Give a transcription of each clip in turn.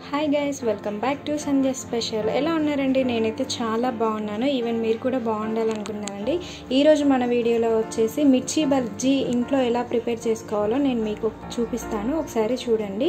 hi guys welcome back to Sandhya special ఎలా ఉన్నారండి నేనైతే చాలా బాగున్నాను ఈవెన్ మీరు కూడా బాగుండాలనుకున్నానండి ఈరోజు మన వీడియోలో వచ్చేసి మిర్చి బజ్జీ ఇంట్లో ఎలా ప్రిపేర్ చేసుకోవాలో నేను మీకు చూపిస్తాను ఒకసారి చూడండి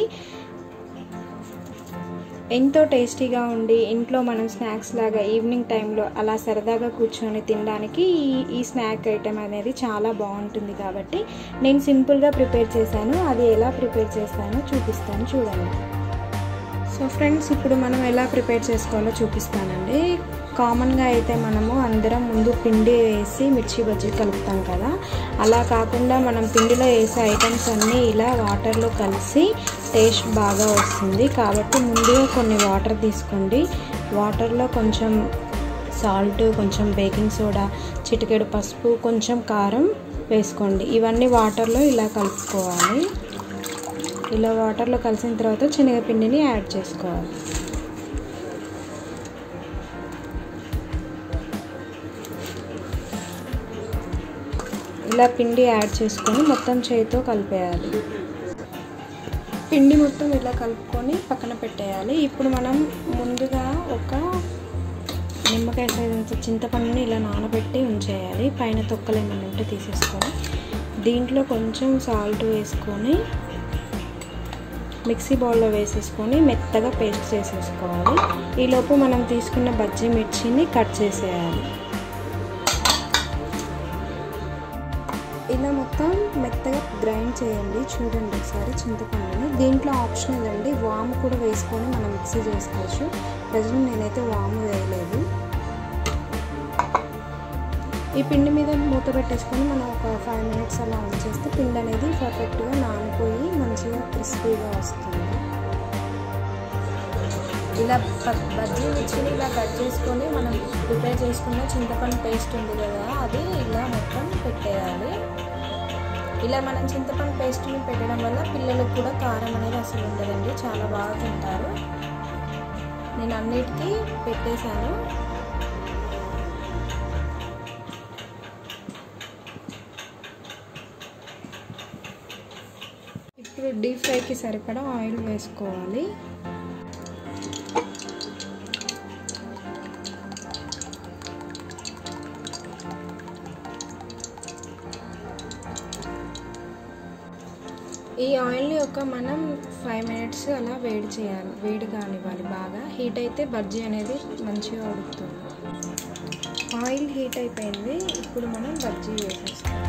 ఎంతో టేస్టీగా ఉండి ఇంట్లో మనం స్నాక్స్ లాగా ఈవినింగ్ టైంలో అలా సరదాగా కూర్చొని తినడానికి ఈ ఈ స్నాక్ ఐటెం అనేది చాలా బాగుంటుంది కాబట్టి నేను సింపుల్గా ప్రిపేర్ చేశాను అది ఎలా ప్రిపేర్ చేస్తానో చూపిస్తాను చూడండి సో ఫ్రెండ్స్ ఇప్పుడు మనం ఎలా ప్రిపేర్ చేసుకోవాలో చూపిస్తానండి కామన్గా అయితే మనము అందరం ముందు పిండి వేసి మిర్చి బజ్జీ కలుపుతాం కదా అలా కాకుండా మనం పిండిలో వేసే ఐటమ్స్ అన్నీ ఇలా వాటర్లో కలిసి టేస్ట్ బాగా వస్తుంది కాబట్టి ముందుగా కొన్ని వాటర్ తీసుకోండి వాటర్లో కొంచెం సాల్ట్ కొంచెం బేకింగ్ సోడా చిటికెడు పసుపు కొంచెం కారం వేసుకోండి ఇవన్నీ వాటర్లో ఇలా కలుపుకోవాలి ఇలా వాటర్లో కలిసిన తర్వాత శనగపిండిని యాడ్ చేసుకోవాలి ఇలా పిండి యాడ్ చేసుకొని మొత్తం చేతితో కలిపేయాలి పిండి మొత్తం ఇలా కలుపుకొని పక్కన పెట్టేయాలి ఇప్పుడు మనం ముందుగా ఒక నిమ్మకాయ సైజంత చింతపండుని ఇలా నానబెట్టి ఉంచేయాలి పైన తొక్కలు ఏమైనా ఉంటే తీసేసుకొని దీంట్లో కొంచెం సాల్ట్ వేసుకొని మిక్సీ బౌల్లో వేసేసుకొని మెత్తగా పేస్ట్ చేసేసుకోవాలి ఈలోపు మనం తీసుకున్న బజ్జీ మిర్చిని కట్ చేసేయాలి ఇలా మొత్తం మెత్తగా గ్రైండ్ చేయండి చూడండి ఒకసారి చింతపండుని దీంట్లో ఆప్షనల్ అండి వాము కూడా వేసుకొని మనం మిక్సీ చేసుకోవచ్చు ప్రజెంట్ నేనైతే వాము వేయలేదు ఈ పిండి మీద మూత పెట్టేసుకొని మనం ఒక ఫైవ్ మినిట్స్ అలా ఉంచేస్తే పిండి అనేది పర్ఫెక్ట్గా నానిపోయి మంచిగా క్రిస్పీగా వస్తుంది ఇలా బజ్జీ మిర్చిని ఇలా కట్ చేసుకొని మనం ప్రిపేర్ చేసుకున్న చింతపండు పేస్ట్ ఉంది కదా అది ఇలా మొత్తం పెట్టేయాలి ఇలా మనం చింతపండు పేస్ట్ని పెట్టడం వల్ల పిల్లలకు కూడా కారం అనేది అసలు ఉండదండి చాలా బాగా తింటారు నేను అన్నిటికీ పెట్టేశాను ఇప్పుడు డీప్ ఫ్రైకి సరిపడా ఆయిల్ వేసుకోవాలి ఈ ఆయిల్ని ఒక మనం ఫైవ్ మినిట్స్ అలా వేడి చేయాలి వేడి కానివ్వాలి బాగా హీట్ అయితే బజ్జీ అనేది మంచిగా ఉడుకుతుంది ఆయిల్ హీట్ అయిపోయింది ఇప్పుడు మనం బజ్జీ వేసేస్తాం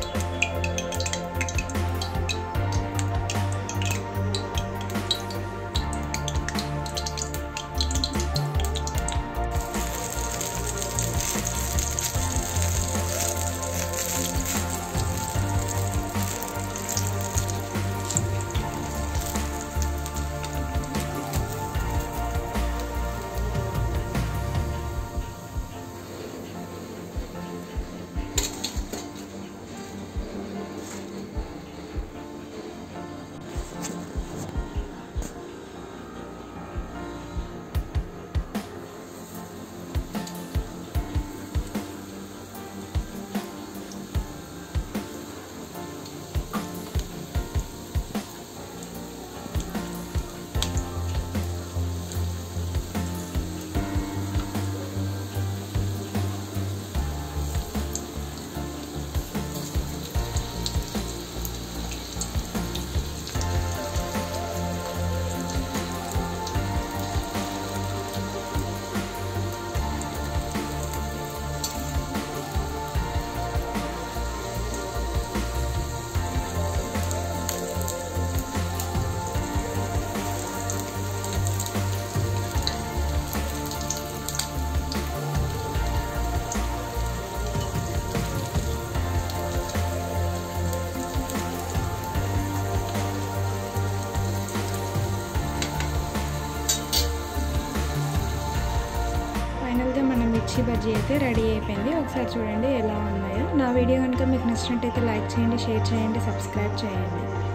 ఫైనల్గా మన మిర్చి బజ్జీ అయితే రెడీ అయిపోయింది ఒకసారి చూడండి ఎలా ఉన్నాయో నా వీడియో కనుక మీకు నచ్చినట్టయితే లైక్ చేయండి షేర్ చేయండి సబ్స్క్రైబ్ చేయండి